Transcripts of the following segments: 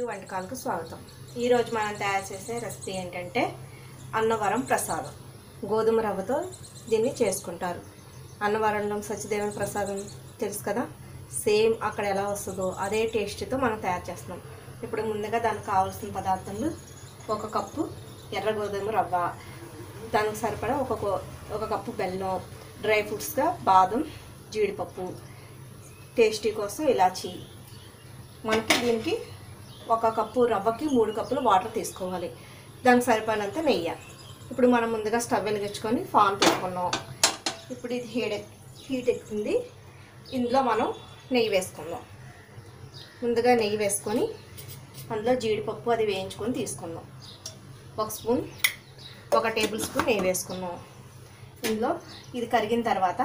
వంటకాలకు స్వాగతం ఈరోజు మనం తయారు చేసే రెసిపీ ఏంటంటే అన్నవరం ప్రసాదం గోధుమ రవ్వతో దీన్ని చేసుకుంటారు అన్నవరంలో సత్యదేవన ప్రసాదం తెలుసు కదా సేమ్ అక్కడ ఎలా వస్తుందో అదే టేస్ట్తో మనం తయారు చేస్తున్నాం ఇప్పుడు ముందుగా దానికి కావాల్సిన పదార్థాలు ఒక కప్పు ఎర్ర గోధుమ రవ్వ దానికి సరిపడా ఒక కో- ఒక కప్పు బెల్లం డ్రై ఫ్రూట్స్గా బాదం జీడిపప్పు టేస్టీ కోసం ఇలాచీ మనకి దీనికి ఒక కప్పు రవ్వకి మూడు కప్పులు వాటర్ తీసుకోవాలి దానికి సరిపోయినంత నెయ్యి ఇప్పుడు మనం ముందుగా స్టవ్ వెలిగించుకొని ఫాన్ పెట్టుకున్నాం ఇప్పుడు ఇది హీట్ ఎక్- హీట్ ఎక్కుతుంది ఇందులో మనం నెయ్యి వేసుకుందాం ముందుగా నెయ్యి వేసుకొని అందులో జీడిపప్పు అది వేయించుకొని తీసుకుందాం ఒక స్పూన్ ఒక టేబుల్ స్పూన్ నెయ్యి వేసుకున్నాం ఇందులో ఇది కరిగిన తర్వాత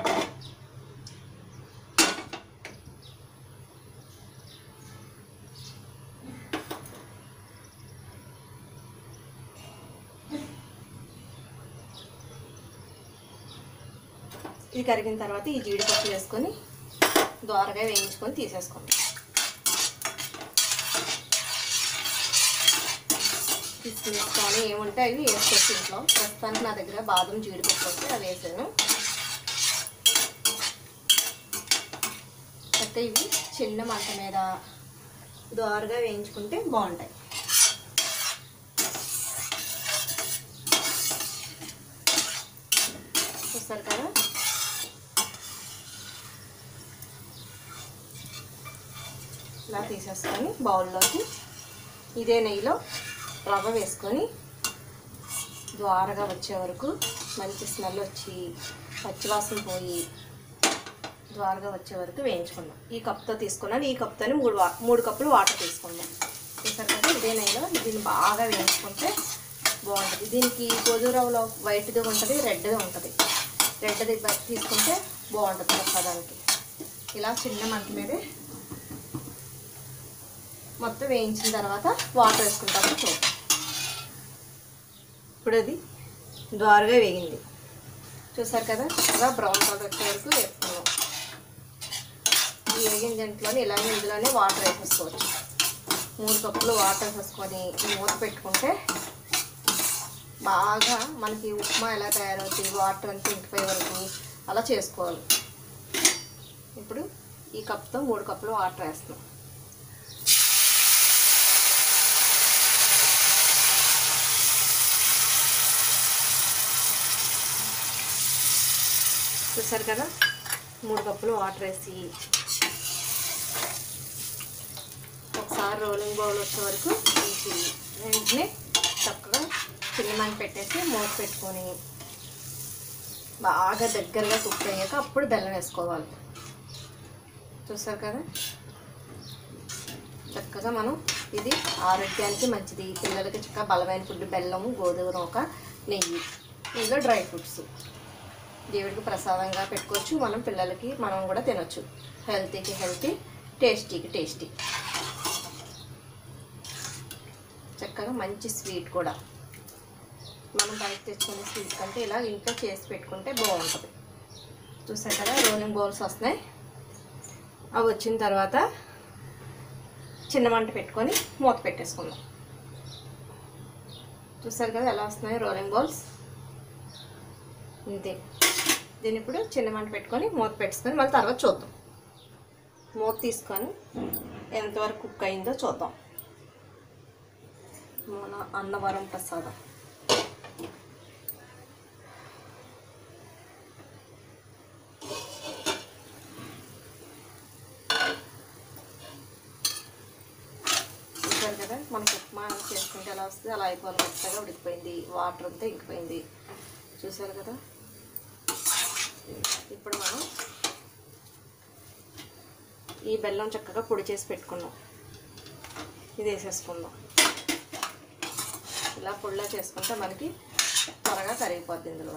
ఇది కరిగిన తర్వాత ఈ జీడిపప్పు వేసుకొని దోరగా వేయించుకొని తీసేసుకోండి కిస్మిస్ కానీ ఏముంటే అవి వేసుకోవచ్చు ఇంట్లో ప్రస్తుతానికి నా దగ్గర బాదం జీడిపప్పు వస్తే అవి వేసాను అయితే ఇవి చిన్న మంట మీద దోరగా వేయించుకుంటే బాగుంటాయి చూస్తారు కదా ఇలా తీసేసుకొని బౌల్లోకి ఇదే నెయ్యిలో రవ్వ వేసుకొని ద్వారగా వచ్చే వరకు మంచి స్మెల్ వచ్చి పచ్చివాసన పోయి ద్వారగా వచ్చే వరకు వేయించుకుందాం ఈ కప్తో తీసుకున్నాను ఈ కప్తోనే మూడు వా మూడు కప్పులు వాటర్ తీసుకుందాం చూసారు కదా ఇదే నెయ్యిలో దీన్ని బాగా వేయించుకుంటే బాగుంటుంది దీనికి గోధుమ రవ్వలో వైట్ది ఉంటుంది రెడ్ది ఉంటుంది రెడ్ది తీసుకుంటే బాగుంటుంది ప్రసాదానికి ఇలా చిన్న మంట మీదే మొత్తం వేయించిన తర్వాత వాటర్ వేసుకుంటాము చూద్దాం ఇప్పుడు అది ద్వారగా వేగింది చూసారు కదా ఇలా బ్రౌన్ కలర్ వచ్చే వరకు వేసుకున్నాం ఈ వేగిన దాంట్లోనే ఇలాగే ఇందులోనే వాటర్ వేసేసుకోవచ్చు మూడు కప్పులు వాటర్ వేసుకొని ఈ మూత పెట్టుకుంటే బాగా మనకి ఉప్మా ఎలా తయారవుతుంది వాటర్ అంతా ఇంకిపోయే వరకు అలా చేసుకోవాలి ఇప్పుడు ఈ కప్తో మూడు కప్పులు వాటర్ వేస్తున్నాం చూసారు కదా మూడు కప్పులు వాటర్ వేసి ఒకసారి రోలింగ్ బౌల్ వచ్చే వరకు తీసి వెంటనే చక్కగా చిన్న మంట పెట్టేసి మూత పెట్టుకొని బాగా దగ్గరగా కుక్ అయ్యాక అప్పుడు బెల్లం వేసుకోవాలి చూసారు కదా చక్కగా మనం ఇది ఆరోగ్యానికి మంచిది పిల్లలకి చక్కగా బలమైన ఫుడ్ బెల్లము గోధుమ నూక నెయ్యి ఇందులో డ్రై ఫ్రూట్స్ దేవుడికి ప్రసాదంగా పెట్టుకోవచ్చు మనం పిల్లలకి మనం కూడా తినొచ్చు హెల్తీకి హెల్తీ టేస్టీకి టేస్టీ చక్కగా మంచి స్వీట్ కూడా మనం బయట తెచ్చుకునే స్వీట్ కంటే ఇలా ఇంట్లో చేసి పెట్టుకుంటే బాగుంటుంది చూసారు కదా రోలింగ్ బౌల్స్ వస్తున్నాయి అవి వచ్చిన తర్వాత చిన్న మంట పెట్టుకొని మూత పెట్టేసుకుందాం చూసారు కదా ఎలా వస్తున్నాయి రోలింగ్ బౌల్స్ ఇంతే దీన్ని ఇప్పుడు చిన్న మంట పెట్టుకొని మూత పెట్టుకొని మళ్ళీ తర్వాత చూద్దాం మూత తీసుకొని ఎంతవరకు కుక్ అయిందో చూద్దాం మన అన్నవరం ప్రసాదం చూసారు కదా మనకి ఉప్మా చేసుకుంటే ఎలా వస్తుంది అలా అయిపోవాలి మెత్తగా ఉడికిపోయింది వాటర్ అంతా ఇంకిపోయింది చూసారు కదా ఇప్పుడు మనం ఈ బెల్లం చక్కగా పొడి చేసి పెట్టుకున్నాం ఇది వేసేసుకుందాం ఇలా పొడిలా చేసుకుంటే మనకి త్వరగా కరిగిపోద్ది ఇందులో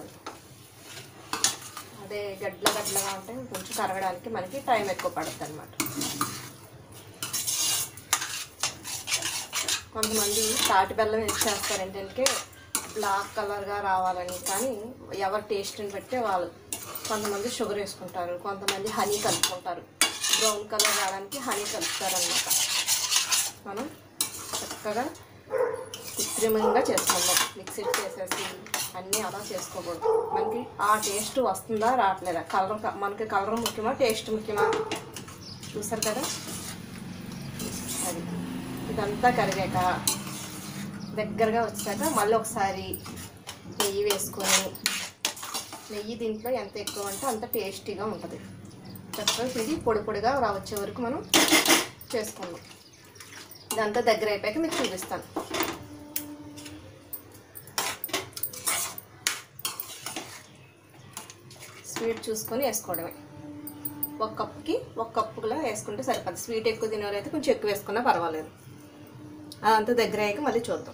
అదే గడ్ల గడ్లగా ఉంటే కొంచెం కరగడానికి మనకి టైం ఎక్కువ పడుతుంది అనమాట కొంతమంది తాటి బెల్లం వేసి చేస్తారు ఏంటంటే బ్లాక్ కలర్గా రావాలని కానీ ఎవరి టేస్ట్ని బట్టి వాళ్ళు కొంతమంది షుగర్ వేసుకుంటారు కొంతమంది హనీ కలుపుకుంటారు బ్రౌన్ కలర్ రావడానికి హనీ కలుపుతారు అనమాట మనం చక్కగా కృత్రిమంగా చేసుకుందాం మిక్సీ చేసేసి అన్నీ అలా చేసుకోకూడదు మనకి ఆ టేస్ట్ వస్తుందా రావట్లేదా కలర్ మనకి కలర్ ముఖ్యమా టేస్ట్ ముఖ్యమా చూసారు కదా అది ఇదంతా కరిగాక దగ్గరగా వచ్చాక మళ్ళీ ఒకసారి నెయ్యి వేసుకొని నెయ్యి దీంట్లో ఎంత ఎక్కువ అంటే అంత టేస్టీగా ఉంటుంది చక్కగా ఇది పొడి పొడిగా రా వచ్చే వరకు మనం చేసుకుందాం ఇదంతా దగ్గర అయిపోయాక మీకు చూపిస్తాను స్వీట్ చూసుకొని వేసుకోవడమే ఒక కప్పుకి ఒక కప్పులా వేసుకుంటే సరిపోతుంది స్వీట్ ఎక్కువ తినేవారైతే కొంచెం ఎక్కువ వేసుకున్నా పర్వాలేదు అదంతా దగ్గర అయ్యాక మళ్ళీ చూద్దాం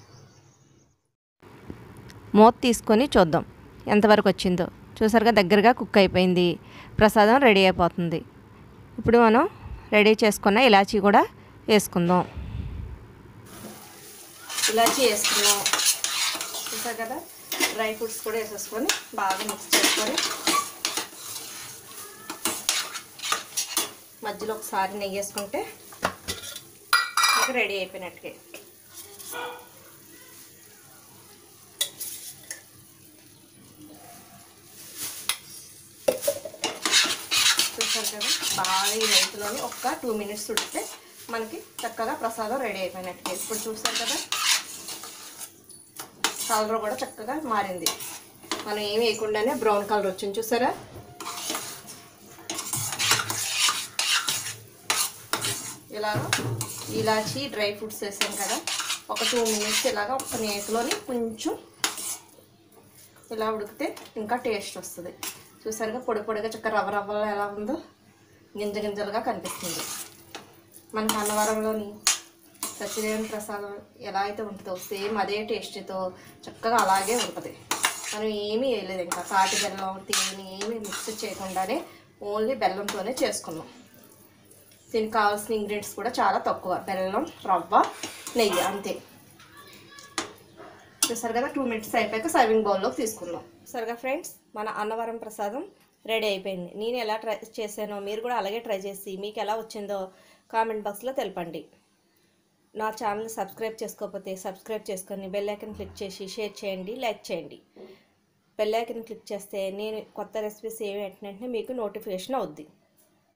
మూత తీసుకొని చూద్దాం ఎంతవరకు వచ్చిందో చూసారుగా దగ్గరగా కుక్ అయిపోయింది ప్రసాదం రెడీ అయిపోతుంది ఇప్పుడు మనం రెడీ చేసుకున్న ఇలాచీ కూడా వేసుకుందాం ఇలాచీ వేసుకున్నాం చూసారు కదా డ్రై ఫ్రూట్స్ కూడా వేసేసుకొని బాగా మిక్స్ చేసుకొని మధ్యలో ఒకసారి నెయ్యి వేసుకుంటే ఇంకా రెడీ అయిపోయినట్టుగా చూసారు కదా బాగా ఈ నెయ్యిలోని ఒక్క టూ మినిట్స్ ఉడితే మనకి చక్కగా ప్రసాదం రెడీ అయిపోయినట్టుగా ఇప్పుడు చూసారు కదా కలర్ కూడా చక్కగా మారింది మనం ఏమి వేయకుండానే బ్రౌన్ కలర్ వచ్చింది చూసారా ఇలాగ ఇలాచి డ్రై ఫ్రూట్స్ వేసాం కదా ఒక టూ మినిట్స్ ఇలాగ ఒక నేతిలోని కొంచెం ఇలా ఉడికితే ఇంకా టేస్ట్ వస్తుంది చూసారుగా పొడి పొడిగా చక్క రవ్వ రవ్వలో ఎలా ఉందో గింజ గింజలుగా కనిపిస్తుంది మనకి అన్నవరంలోని సత్యదేవుని ప్రసాదం ఎలా అయితే ఉంటుందో సేమ్ అదే టేస్ట్తో చక్కగా అలాగే ఉంటుంది మనం ఏమీ వేయలేదు ఇంకా తాటి బెల్లం తేనె ఏమీ మిక్స్ చేయకుండానే ఓన్లీ బెల్లంతోనే చేసుకున్నాం దీనికి కావాల్సిన ఇంగ్రీడియంట్స్ కూడా చాలా తక్కువ బెల్లం రవ్వ నెయ్యి అంతే చూసారు కదా టూ మినిట్స్ అయిపోయాక సర్వింగ్ బౌల్లోకి తీసుకుందాం సరిగా ఫ్రెండ్స్ మన అన్నవరం ప్రసాదం రెడీ అయిపోయింది నేను ఎలా ట్రై చేశానో మీరు కూడా అలాగే ట్రై చేసి మీకు ఎలా వచ్చిందో కామెంట్ బాక్స్లో తెలపండి నా ఛానల్ సబ్స్క్రైబ్ చేసుకోకపోతే సబ్స్క్రైబ్ చేసుకొని బెల్ ఐకన్ క్లిక్ చేసి షేర్ చేయండి లైక్ చేయండి బెల్ ఐకన్ క్లిక్ చేస్తే నేను కొత్త రెసిపీస్ ఏమి వెంటనే మీకు నోటిఫికేషన్ అవుద్ది